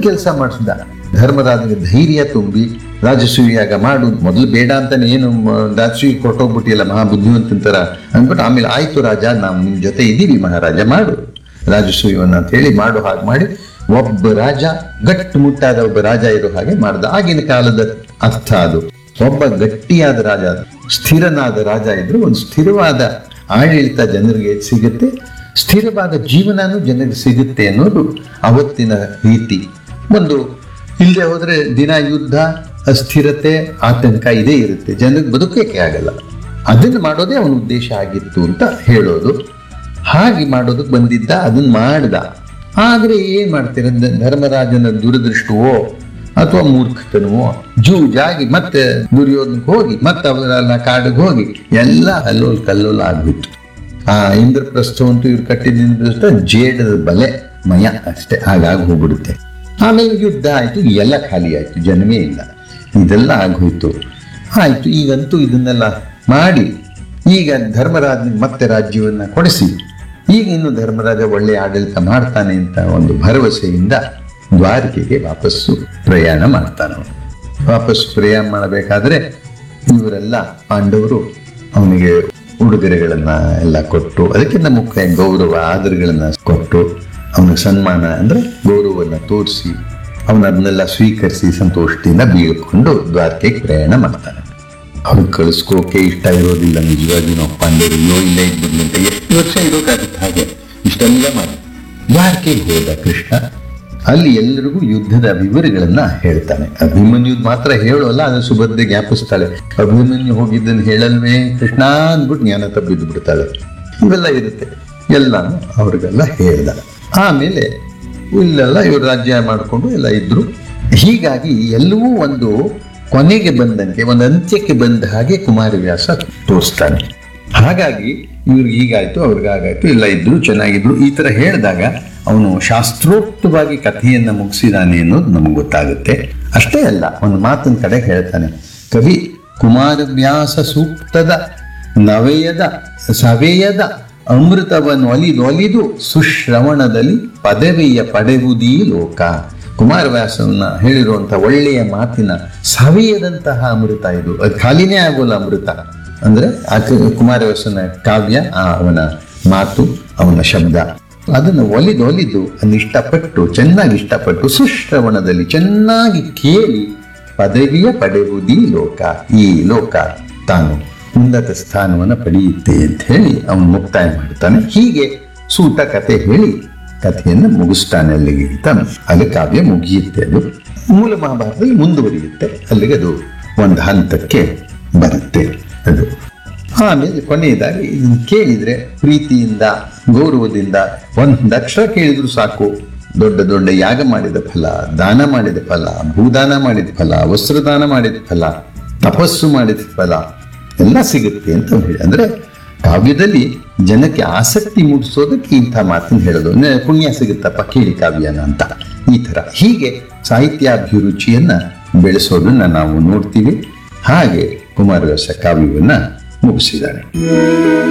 ಕೆಲಸ ಮಾಡಿಸಿದ ಧರ್ಮರಾಜನಿಗೆ ಧೈರ್ಯ ತುಂಬಿ ರಾಜಸೂಯಾಗ ಮಾಡು ಮೊದಲು ಬೇಡ ಅಂತಾನೆ ಏನು ಮ- ರಾಜಸೂಯ ಕೊಟ್ಟೋಗ್ಬಿಟ್ಟಿಲ್ಲ ಮಹಾ ಬುದ್ಧಿವಂತನ ತರ ಅಂದ್ಬಿಟ್ಟು ಆಮೇಲೆ ಆಯ್ತು ರಾಜ ನಾವು ನಿಮ್ ಜೊತೆ ಇದ್ದೀವಿ ಮಹಾರಾಜ ಮಾಡು ರಾಜಸೂಯವನ್ನ ಅಂತ ಹೇಳಿ ಮಾಡು ಹಾಗೆ ಮಾಡಿ ಒಬ್ಬ ರಾಜ ಗಟ್ಟು ಮುಟ್ಟಾದ ಒಬ್ಬ ರಾಜ ಇರೋ ಹಾಗೆ ಮಾಡ್ದ ಆಗಿನ ಕಾಲದ ಅರ್ಥ ಅದು ಒಬ್ಬ ಗಟ್ಟಿಯಾದ ರಾಜ ಸ್ಥಿರನಾದ ರಾಜ ಇದ್ರೆ ಒಂದು ಸ್ಥಿರವಾದ ಆಡಳಿತ ಜನರಿಗೆ ಸಿಗುತ್ತೆ ಸ್ಥಿರವಾದ ಜೀವನನೂ ಜನರಿಗೆ ಸಿಗುತ್ತೆ ಅನ್ನೋದು ಅವತ್ತಿನ ರೀತಿ ಒಂದು ಇಲ್ಲದೆ ಹೋದ್ರೆ ದಿನ ಯುದ್ಧ ಅಸ್ಥಿರತೆ ಆತಂಕ ಇದೇ ಇರುತ್ತೆ ಜನರಿಗೆ ಬದುಕಕ್ಕೆ ಆಗಲ್ಲ ಅದನ್ನು ಮಾಡೋದೇ ಅವನ ಉದ್ದೇಶ ಆಗಿತ್ತು ಅಂತ ಹೇಳೋದು ಹಾಗೆ ಮಾಡೋದಕ್ಕೆ ಬಂದಿದ್ದ ಅದನ್ನ ಮಾಡ್ದ ಆದ್ರೆ ಏನ್ ಮಾಡ್ತೀರ ದ- ಧರ್ಮರಾಜನ ದುರದೃಷ್ಟವೋ ಅಥವಾ ಮೂರ್ಖತನವೋ ಜೂಜಾಗಿ ಮತ್ತೆ ದುರ್ಯೋಧನಕ್ಕೆ ಹೋಗಿ ಮತ್ತೆ ಅವರೆಲ್ಲ ಕಾಡಿಗೆ ಹೋಗಿ ಎಲ್ಲ ಅಲ್ಲೋಲ್ ಕಲ್ಲೋಲ್ ಆಗ್ಬಿಟ್ಟು ಆ ಇಂದ್ರಪ್ರಸ್ಥವಂತೂ ಇವ್ರು ಕಟ್ಟಿದ ಇಂದ್ರಪ್ರಸ್ಥ ಜೇಡದ ಬಲೆ ಮಯ ಅಷ್ಟೇ ಹಾಗಾಗಿ ಹೋಗ್ಬಿಡುತ್ತೆ ಆಮೇಲೆ ಯುದ್ಧ ಆಯ್ತು ಎಲ್ಲ ಖಾಲಿ ಆಯ್ತು ಜನವೇ ಇಲ್ಲ ಇದೆಲ್ಲ ಆಗೋಯ್ತು ಆಯ್ತು ಈಗಂತೂ ಇದನ್ನೆಲ್ಲ ಮಾಡಿ ಈಗ ಧರ್ಮರಾಜನಿಗೆ ಮತ್ತೆ ರಾಜ್ಯವನ್ನ ಕೊಡಿಸಿ ಈಗ ಇನ್ನು ಧರ್ಮರಾಜ ಒಳ್ಳೆ ಆಡಳಿತ ಮಾಡ್ತಾನೆ ಅಂತ ಒಂದು ಭರವಸೆಯಿಂದ ದ್ವಾರಕೆಗೆ ವಾಪಸ್ಸು ಪ್ರಯಾಣ ಮಾಡ್ತಾನೆ ಅವನು. ವಾಪಸ್ಸು ಪ್ರಯಾಣ ಮಾಡಬೇಕಾದ್ರೆ ಇವರೆಲ್ಲ ಪಾಂಡವರು ಅವನಿಗೆ ಉಡುಗೊರೆಗಳನ್ನ ಎಲ್ಲ ಕೊಟ್ಟು ಅದಕ್ಕಿಂತ ಮುಖ್ಯ ಗೌರವ ಆದರಗಳನ್ನ ಕೊಟ್ಟು ಅವನಿಗೆ ಸನ್ಮಾನ ಅಂದ್ರೆ ಗೌರವವನ್ನ ತೋರಿಸಿ ಅವನ ಅದನ್ನೆಲ್ಲ ಸ್ವೀಕರಿಸಿ ಸಂತೋಷದಿಂದ ಬೀಳ್ಕೊಂಡು ದ್ವಾರಕೆಗೆ ಪ್ರಯಾಣ ಮಾಡ್ತಾನೆ ಅವ್ರಿಗೆ ಕಳಿಸ್ಕೋಕೆ ಇಷ್ಟ ಇರೋದಿಲ್ಲ ನಿಜವಾಗಿ ನಾವು ಪಾಂಡವರು ಅಯ್ಯೋ ಇಲ್ಲೇ ಇದ್ಬಿಡ್ಲಿ ಅಂತ ಎಷ್ಟು ವರ್ಷ ಇರೋಕ್ಕಾಗುತ್ತೆ ಹಾಗೆ ಇಷ್ಟೆಲ್ಲ ಮಾಡಿ ದ್ವಾರಕೆಗೆ ಹೋದ ಕೃಷ್ಣ ಅಲ್ಲಿ ಎಲ್ಲರಿಗೂ ಯುದ್ಧದ ವಿವರಗಳನ್ನ ಹೇಳ್ತಾನೆ ಅಭಿಮನ್ಯುದ್ ಮಾತ್ರ ಹೇಳೋಲ್ಲ ಅದು ಸುಭದ್ರೆ ಜ್ಞಾಪಿಸ್ತಾಳೆ ಅಭಿಮನ್ಯು ಹೋಗಿದ್ದನ್ನು ಹೇಳಲ್ವೇ ಕೃಷ್ಣ ಅಂದ್ಬಿಟ್ಟು ಜ್ಞಾನ ತಬ್ಬಿದ್ದು ಬಿಡ್ತಾಳೆ ಇವೆಲ್ಲ ಇರುತ್ತೆ ಎಲ್ಲಾನು ಅವ್ರಿಗೆಲ್ಲ ಹೇಳ್ದ ಆಮೇಲೆ ಇಲ್ಲೆಲ್ಲ ಇವ್ರು ರಾಜ್ಯ ಮಾಡಿಕೊಂಡು ಎಲ್ಲ ಇದ್ರು ಹೀಗಾಗಿ ಎಲ್ಲವೂ ಒಂದು ಕೊನೆಗೆ ಬಂದಂತೆ ಒಂದು ಅಂತ್ಯಕ್ಕೆ ಬಂದ ಹಾಗೆ ಕುಮಾರವ್ಯಾಸ ತೋರಿಸ್ತಾನೆ ಹಾಗಾಗಿ ಇವ್ರಿಗೆ ಹೀಗಾಯ್ತು ಅವ್ರಿಗಾಗಾಯ್ತು ಎಲ್ಲ ಇದ್ರು ಚೆನ್ನಾಗಿದ್ರು ಈ ತರ ಹೇಳಿದಾಗ ಅವನು ಶಾಸ್ತ್ರೋಕ್ತವಾಗಿ ಕಥೆಯನ್ನ ಮುಗಿಸಿದಾನೆ ಅನ್ನೋದು ನಮಗೆ ಗೊತ್ತಾಗುತ್ತೆ ಅಷ್ಟೇ ಅಲ್ಲ ಒಂದು ಮಾತಿನ ಕಡೆ ಹೇಳ್ತಾನೆ ಕವಿ ಕುಮಾರವ್ಯಾಸ ಸೂಕ್ತದ ನವೆಯದ ಸವೆಯದ ಅಮೃತವನ್ನು ಒಲಿದೊಲಿದು ಸುಶ್ರವಣದಲ್ಲಿ ಪದವಿಯ ಪಡೆವುದೀ ಲೋಕ ಕುಮಾರವ್ಯಾಸವನ್ನ ಹೇಳಿರುವಂತಹ ಒಳ್ಳೆಯ ಮಾತಿನ ಸವಿಯದಂತಹ ಅಮೃತ ಇದು ಅದು ಖಾಲಿನೇ ಆಗೋಲ್ಲ ಅಮೃತ ಅಂದ್ರೆ ಆ ಕು- ಕುಮಾರವ್ಯಾಸನ ಕಾವ್ಯ ಆ ಅವನ ಮಾತು ಅವನ ಶಬ್ದ ಅದನ್ನು ಒಲಿದು ಒಲಿದು ಅದನ್ನ ಇಷ್ಟಪಟ್ಟು ಚೆನ್ನಾಗಿ ಇಷ್ಟಪಟ್ಟು ಸುಶ್ರವಣದಲ್ಲಿ ಚೆನ್ನಾಗಿ ಕೇಳಿ ಪದವಿಯ ಪಡೆಯುವುದೀ ಲೋಕ ಈ ಲೋಕ ತಾನು ಉನ್ನತ ಸ್ಥಾನವನ್ನು ಪಡೆಯುತ್ತೆ ಅಂತ ಹೇಳಿ ಅವನು ಮುಕ್ತಾಯ ಮಾಡ್ತಾನೆ ಹೀಗೆ ಸೂಟ ಕತೆ ಹೇಳಿ ಕಥೆಯನ್ನು ಮುಗಿಸ್ತಾನೆ ಅಲ್ಲಿಗೆ ಅಂತ ಅಲ್ಲಿ ಕಾವ್ಯ ಮುಗಿಯುತ್ತೆ ಅದು ಮೂಲ ಮಹಾಭಾರತದಲ್ಲಿ ಮುಂದುವರಿಯುತ್ತೆ ಅಲ್ಲಿಗೆ ಅದು ಒಂದು ಹಂತಕ್ಕೆ ಬರುತ್ತೆ ಅದು ಆಮೇಲೆ ಕೊನೆಯದಾಗಿ ಇದನ್ನ ಕೇಳಿದ್ರೆ ಪ್ರೀತಿಯಿಂದ ಗೌರವದಿಂದ ಒಂದು ಅಕ್ಷರ ಕೇಳಿದ್ರು ಸಾಕು ದೊಡ್ಡ ದೊಡ್ಡ ಯಾಗ ಮಾಡಿದ ಫಲ ದಾನ ಮಾಡಿದ ಫಲ ಭೂದಾನ ಮಾಡಿದ ಫಲ ವಸ್ತ್ರದಾನ ಮಾಡಿದ ಫಲ ತಪಸ್ಸು ಮಾಡಿದ ಫಲ ಎಲ್ಲ ಸಿಗುತ್ತೆ ಅಂತ ಅವ್ನು ಹೇಳಿ ಅಂದ್ರೆ ಕಾವ್ಯದಲ್ಲಿ ಜನಕ್ಕೆ ಆಸಕ್ತಿ ಮೂಡಿಸೋದಕ್ಕೆ ಇಂಥ ಮಾತನ್ನು ಹೇಳೋದು ನೆ- ಪುಣ್ಯ ಸಿಗುತ್ತಪ್ಪ ಕೇಳಿ ಕಾವ್ಯನ ಅಂತ ಈ ತರ ಹೀಗೆ ಸಾಹಿತ್ಯಾಭಿರುಚಿಯನ್ನ ಬೆಳೆಸೋದನ್ನ ನಾವು ನೋಡ್ತೀವಿ ಹಾಗೆ ಕುಮಾರವ್ಯಾಸ ಕಾವ್ಯವನ್ನ ಮುಗಿಸಿದ್ದಾರೆ